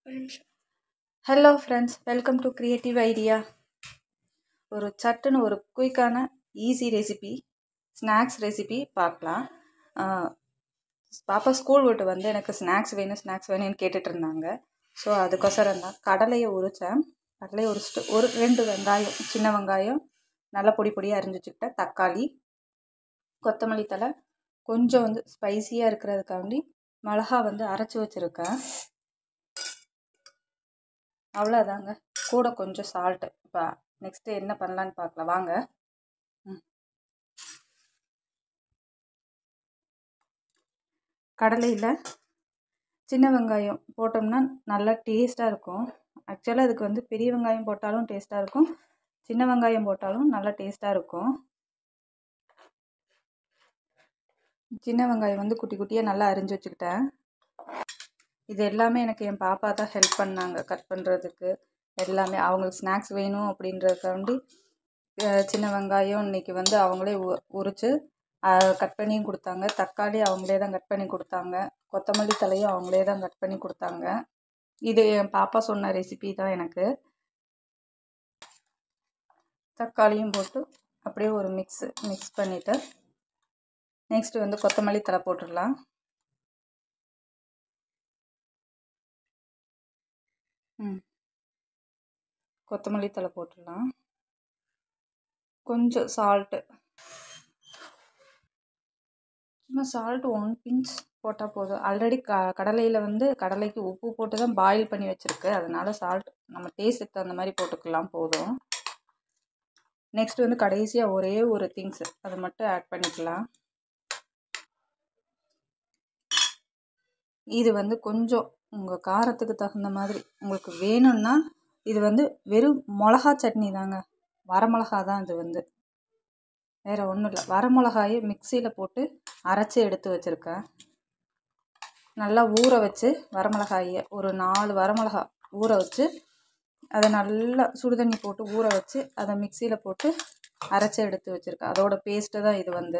ஒரு நிமிஷம் hello friends welcome to creative idea ஒரு சட்டுன்னு ஒரு குயிக்கான ஈஸி ரெசிபி ஸ்நாக்ஸ் ரெசிபி பார்க்கலாம் ஆஹ் பாப்பா ஸ்கூல் விட்டு வந்து எனக்கு ஸ்நாக்ஸ் வேணும் ஸ்நாக்ஸ் வேணும்னு கேட்டுட்டு இருந்தாங்க ஸோ அதுக்கோசரம் தான் கடலையை உரித்தேன் கடலையை உரிச்சிட்டு ஒரு ரெண்டு வெங்காயம் சின்ன வெங்காயம் நல்லா பொடி பொடியாக அரிஞ்சு வச்சுக்கிட்டேன் தக்காளி கொத்தமல்லி தழை கொஞ்சம் வந்து ஸ்பைசியாக இருக்கிறதுக்காண்டி மிளகா வந்து அரைச்சி வச்சுருக்கேன் அவ்வளோதாங்க கூட கொஞ்சம் சால்ட்டு இப்போ நெக்ஸ்ட்டு என்ன பண்ணலான்னு பார்க்கலாம் வாங்க ம். கடலையில் சின்ன வெங்காயம் போட்டோம்னா நல்லா டேஸ்ட்டாக இருக்கும் ஆக்சுவலாக அதுக்கு வந்து பெரிய வெங்காயம் போட்டாலும் டேஸ்ட்டாக இருக்கும் சின்ன வெங்காயம் போட்டாலும் நல்லா டேஸ்ட்டாக இருக்கும் சின்ன வெங்காயம் வந்து குட்டி குட்டியாக நல்லா அரிஞ்சு வச்சுக்கிட்டேன் இது எல்லாமே எனக்கு என் பாப்பா தான் ஹெல்ப் பண்ணாங்க கட் பண்ணுறதுக்கு எல்லாமே அவங்களுக்கு ஸ்நாக்ஸ் வேணும் அப்படின்றதுக்காண்டி அஹ், சின்ன வெங்காயம் இன்னைக்கு வந்து அவங்களே உ உரித்து கட் பண்ணியும் கொடுத்தாங்க தக்காளி அவங்களே தான் கட் பண்ணி கொடுத்தாங்க கொத்தமல்லி தலையும் அவங்களே தான் கட் பண்ணி கொடுத்தாங்க இது என் பாப்பா சொன்ன ரெசிபி தான் எனக்கு தக்காளியும் போட்டு அப்படியே ஒரு மிக்ஸு மிக்ஸ் பண்ணிவிட்டு நெக்ஸ்ட்டு வந்து கொத்தமல்லி தலை போட்டுடலாம் ம் கொத்தமல்லி தழை போட்டுடலாம் கொஞ்சம் சால்ட்டு சும்மா சால்ட் ஒன் பிஞ்ச் போட்டால் போதும் ஆல்ரெடி க கடலையில் வந்து கடலைக்கு உப்பு போட்டு தான் பாயில் பண்ணி வச்சுருக்கு அதனால சால்ட் நம்ம டேஸ்ட்டுக்கு தகுந்த மாதிரி போட்டுக்கலாம் போதும் நெக்ஸ்ட் வந்து கடைசியாக ஒரே ஒரு திங்ஸ் அதை மட்டும் ஆட் பண்ணிக்கலாம் இது வந்து கொஞ்சம் உங்கள் காரத்துக்கு தகுந்த மாதிரி உங்களுக்கு வேணும்னா இது வந்து வெறும் மிளகா சட்னி தாங்க வரமிளகா தான் இது வந்து வேறு ஒன்றும் இல்லை வரமிளகாயை மிக்சியில் போட்டு அரைச்சி எடுத்து வச்சுருக்கேன் நல்லா ஊற வச்சு வரமிளகாயை ஒரு நாலு வரமிளகா ஊற வச்சு அதை நல்லா சுடுதண்ணி போட்டு ஊற வச்சு அதை மிக்சியில் போட்டு அரைச்சி எடுத்து வச்சுருக்கேன் அதோட பேஸ்ட்டு தான் இது வந்து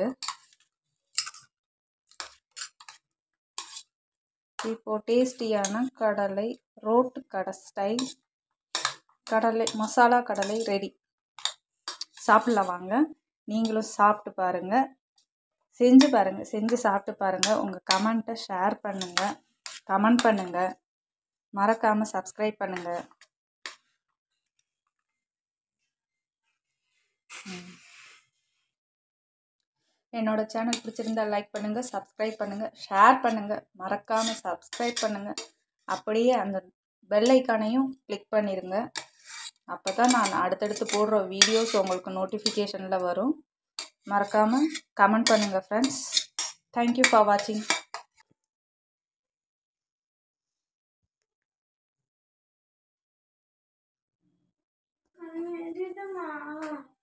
இப்போது டேஸ்டியான கடலை ரோட்டு கடை ஸ்டைல் கடலை மசாலா கடலை ரெடி சாப்பிட்லாம் வாங்க நீங்களும் சாப்பிட்டு பாருங்கள் செஞ்சு பாருங்கள் செஞ்சு சாப்பிட்டு பாருங்கள் உங்கள் கமெண்ட்டை ஷேர் பண்ணுங்கள் கமெண்ட் பண்ணுங்கள் மறக்காமல் சப்ஸ்கிரைப் பண்ணுங்கள் என்னோட சேனல் பிடிச்சிருந்தா லைக் பண்ணுங்கள் சப்ஸ்கிரைப் பண்ணுங்கள் ஷேர் பண்ணுங்கள் மறக்காமல் சப்ஸ்கிரைப் பண்ணுங்கள் அப்படியே அந்த பெல் ஐக்கானையும் கிளிக் பண்ணிடுங்க அப்போ தான் நான் அடுத்தடுத்து போடுற வீடியோஸ் உங்களுக்கு நோட்டிஃபிகேஷனில் வரும் மறக்காமல் கமெண்ட் பண்ணுங்கள் ஃப்ரெண்ட்ஸ் தேங்க்யூ ஃபார் வாட்சிங் இதுமா